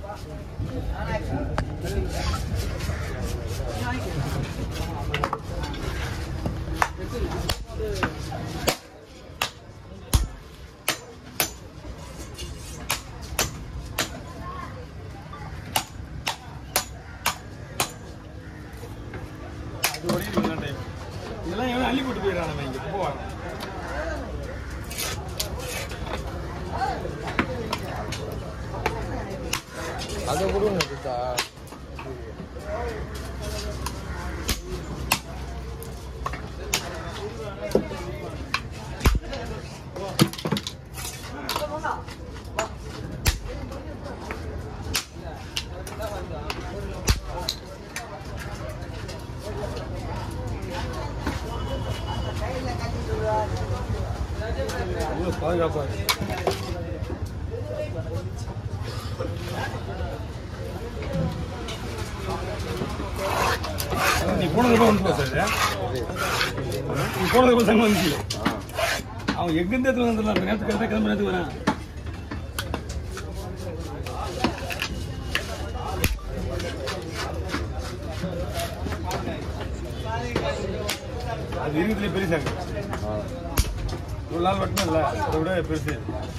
அது ஒரே இதுதான் டைம் இதெல்லாம் எவனும் அள்ளி போட்டு போயிடறான் நம்ம இங்கே போவாங்க அதை கொடுங்க கொடுத்தா அவ்வளோ பாதுகாப்பாக இருக்கு நீ போனதுக்கு வந்து சார் நீ போனதுக்கு சங்கம் வந்துச்சு அவன் எங்கேருந்து எடுத்து வந்துடலாம் நேரத்துக்கு கரெக்டாக கிளம்பி நேரத்துக்கு வரேன் அது இருக்கிறதுலே பெரிய சாக்கு ஒரு நாள் மட்டும் இல்லை அதை விட பெருசு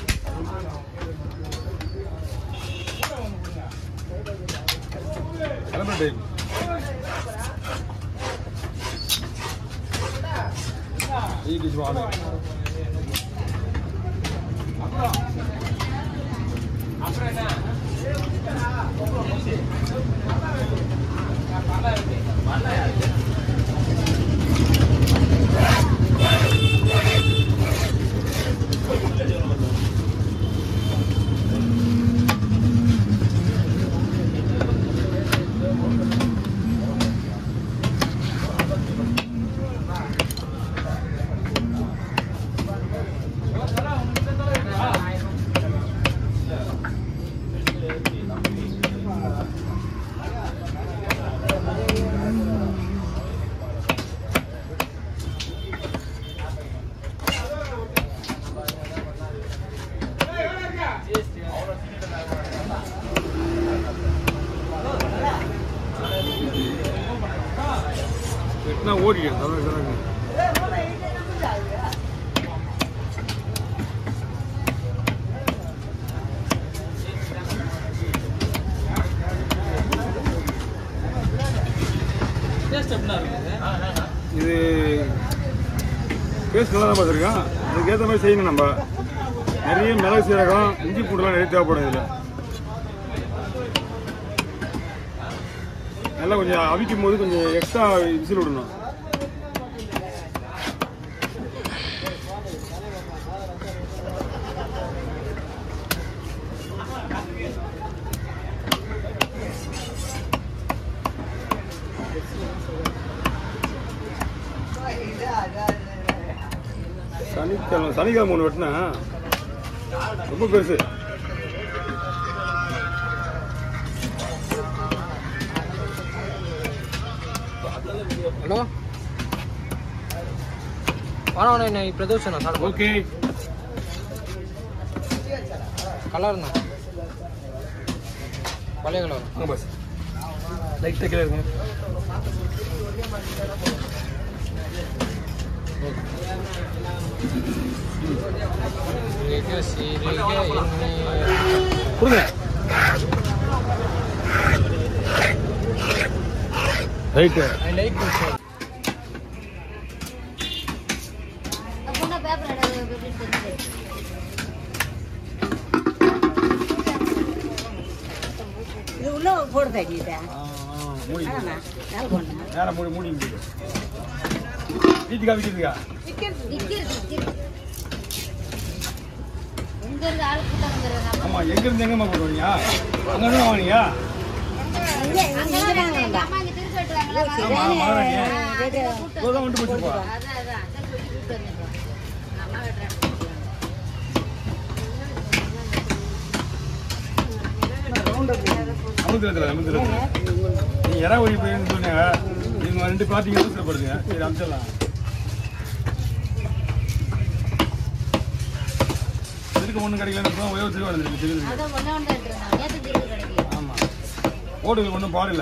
கிளம்புற டைம் ஈகிச்சு வாங்க வெட்டினா ஓடிக்கிறேன் தமிழ் கணக்கு இது பேஸ்ட் நல்லா தான் பார்த்துருக்கோம் அதுக்கேற்ற மாதிரி செய்யணும் நம்ம நிறைய மிளகு சீரகம் இஞ்சி பூண்டுலாம் நிறைய தேவைப்படும் இதில் நல்லா கொஞ்சம் அவிக்கும் போது கொஞ்சம் எக்ஸ்ட்ரா விசில் விடணும் சனிக்கிழமை சனிக்கிழமை ஒன்று வெட்டினா ரொம்ப பெருசு ஹலோ வாணா என்ன பிரதோஷனா சார் ஓகே கலர் தான் பழைய கலர் வாங்க பஸ் லைட்டாக கீழே இருக்கும் மிக சிறிய எண்ணெய் கொடுங்க ரைட்டு ஐ லைக் திஸ் அப்போ பேப்பர் எப்படி தெரிஞ்சு இது உள்ள போட்டு தட்டிட்டேன் மூடி மேல போடணும் நேரம் மூடி மூடி வீட்டுக்கா வீட்டுக்கா விக்கிறது விக்கிறது எங்க இருந்து ஆள் கூட்டாங்க ஆமா எங்க இருந்து எங்கம்மா போடுவீங்க அங்க இருந்து வாங்கினீங்க அம்மா இங்க திருப்பி வெட்டுறாங்களா ஆமா மகாராணி கூட்டு இப்போதான் வந்துட்டு போச்சுப்பா அதான் அதான் அதான் சொல்லி கூட்டு வந்துடுறோம் அம்மா வெட்டுறாங்க அமுத்திரத்தில் அமுத்திரத்தில் நீ இறா ஒழி போயிருந்து சொன்னீங்க நீங்க ரெண்டு பார்த்தீங்க அவசரப்படுங்க சரி அமிச்சிடலாம் இதுக்கு ஒன்றும் கிடைக்கல இப்போ உயர்வு திரும்ப வந்துருக்கு தெரியுது அதான் ஒண்ணே ஒன்று எடுத்துருந்தாங்க நேற்று திருப்பி கிடைக்கல ஆமா போட்டு ஒன்றும் பாடில்ல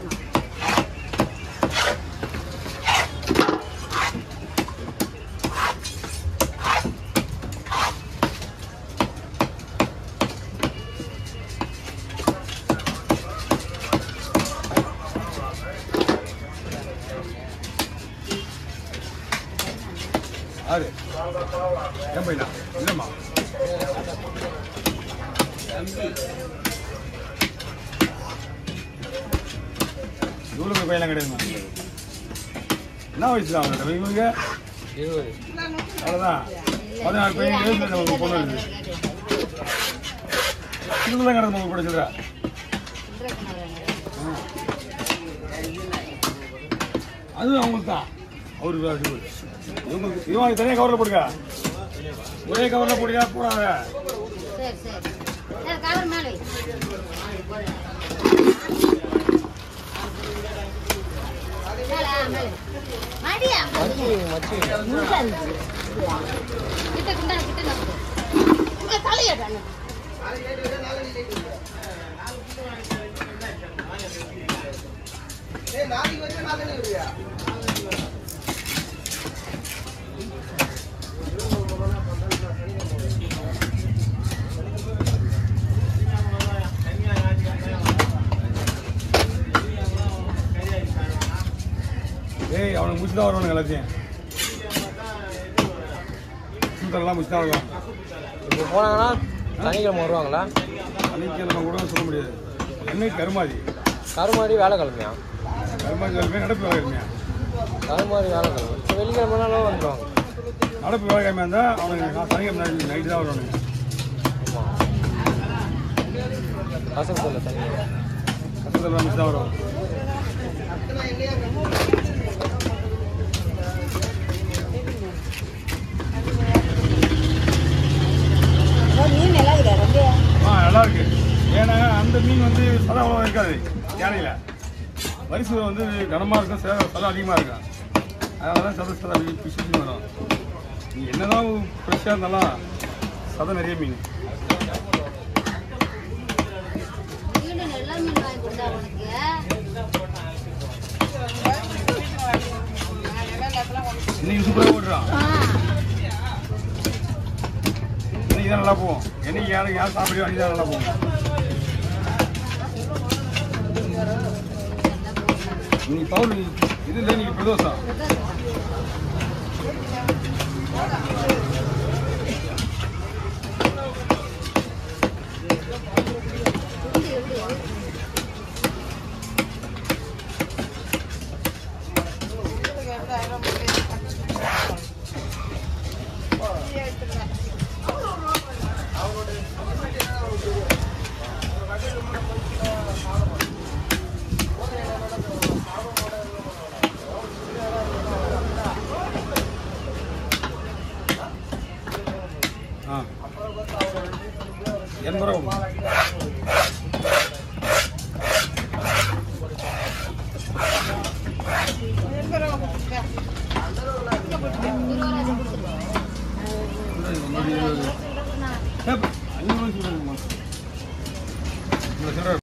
ஆறு என் பையனா இல்லைம்மா இவ்வளோ பையெல்லாம் கிடையாதுமா என்ன வயசு தான் அவங்கள்ட்ட இவங்க இருபது அவ்வளோதான் பதினாறு பையன் எழுபத்தி ரெண்டு பொண்ணு இருக்குது இதுக்குள்ள தான் கிடந்து உங்களுக்கு பிடிச்சதா அது அவங்களுக்கு தான் அவருக்கு அது இவங்களுக்கு இவங்க தனியாக கவரில் போடுங்க ஒரே கவரில் போடுங்க போடாத சரி சரி சரி கவர் மேலே வை. மேலே, ஆ, மேலே. மடியா மச்சி மச்சி கிட்ட கிட்ட கிட்ட நம்பு. இங்க தலையிடு அண்ணா. ஏய் அவனுக்கு முடிச்சு தான் வருவானுங்க எல்லாத்தையும் சூத்தரெல்லாம் முடிச்சு தான் வருவான் இப்போ போனாங்கன்னா சனிக்கிழமை வருவாங்களா அன்னைக்கு நம்ம கூட சொல்ல முடியாது அன்னைக்கு கருமாதி கருமாரி வேலைக்கிழமையா கருமாதி வேலை நடப்பு வேலை கிழமையா கருமாரி வேலைக்கிழமை இப்போ வெள்ளிக்கிழமைனாலும் வந்துடுவாங்க நடப்பு வேலை கிழமையா இருந்தால் அவனுக்கு நான் சனிக்கிழமை நைட்டு தான் வருவானுங்க ஆமாம் கசப்பு சொல்ல சனிக்கிழமை கஷ்டத்தில் முடிச்சு தான் வருவான் மீன் நல்லா இருக்குதா ரொம்ப ஆ நல்லா இருக்கு ஏன்னா அந்த மீன் வந்து சதா அவ்வளோ இருக்காது யானையில் வரிசை வந்து கனமாக இருக்கும் சத சதம் அதிகமாக இருக்கும் அதனால தான் சத சதா பிசிச்சு வரும் நீ என்னதான் ஃப்ரெஷ்ஷாக இருந்தாலும் சதம் நிறைய மீன் வீடு நல்ல மீன் வாங்கி கொடுத்தா உனக்கு இன்னைக்கு சூப்பராக போட்டுறான் ஆ. இன்னைக்கு தான் நல்லா போகும் என்னைக்கு யாரும் யார் சாப்பிடுவோம் அன்றைக்கி தான் நல்லா போகும் இன்னைக்கு பவுல் இது இல்லை இன்னைக்கு பிரதோஷம் ஆ எண்பது ரூபா